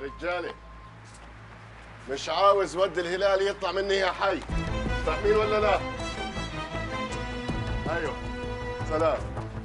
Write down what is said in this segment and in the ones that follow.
رجالي مش عاوز ود الهلال يطلع مني يا حي فاهمين ولا لا؟ ايوه سلام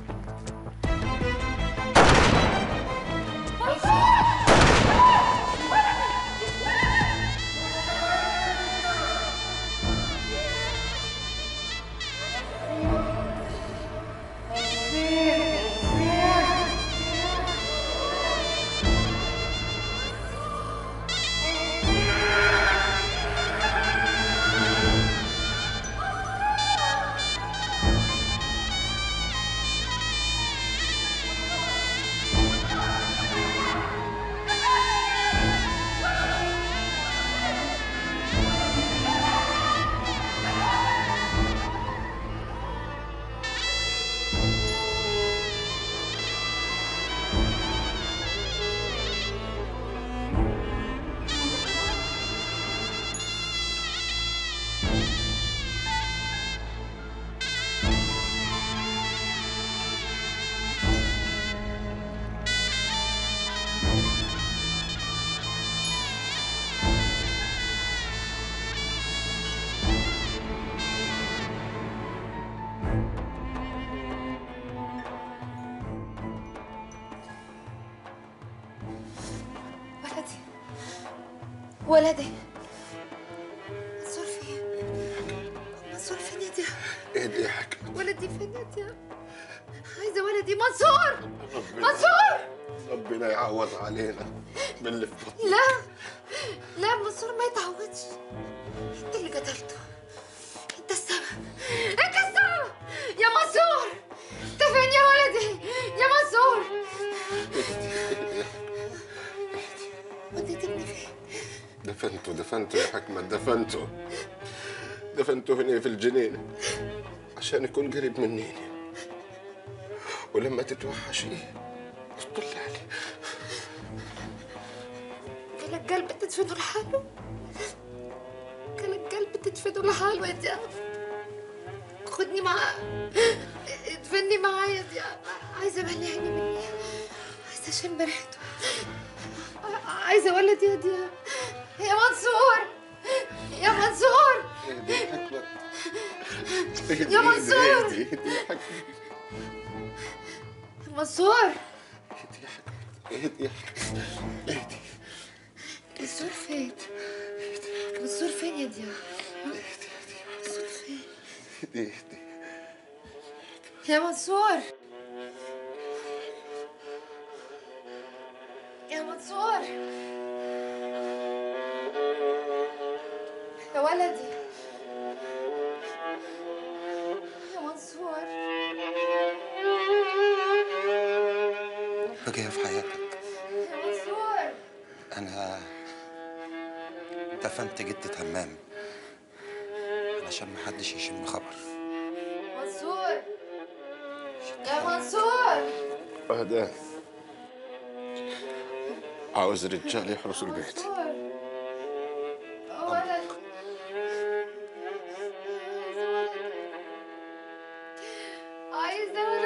ولدي ولدي منصور فين؟ منصور فين يا دي؟ ايه دي يا حكمة ولدي فين يا دي؟ عايزة ولدي منصور ربنا منصور ربنا يعوض علينا من اللي في بطننا لا لا منصور ما يتعودش انت اللي قتلته انت السبب انت السبب يا منصور انت فين يا ولدي يا منصور وديت ابني فين؟ دفنته دفنته يا حكمة دفنته دفنته هنا في الجنينة عشان يكون قريب مني ولما تتوحشي اطلع لي كلك قلب تدفنه لحاله كلك قلب تدفنه لحاله يا دياب خدني مع ادفني معايا يا دياب عايزه ابلي عيني مني عايزه اشم ريحته عايزه ولد يا دياب يا منصور يا منصور اهدي يا حكمة اهدي يا اهدي، منصور. اهدي اهدي يا حكمة منصور اهدي يا حكمة اهدي يا حكمة اهدي منصور فين منصور فين يا دياب منصور فين اهدي اهدي يا منصور يا منصور يا ولدي يا منصور بقية في حياتك يا منصور أنا دفنت جدة همام علشان محدش يشم خبر منصور يا منصور اهدى عاوز رجال يحرسوا البيت منصور ولد عايزة ولد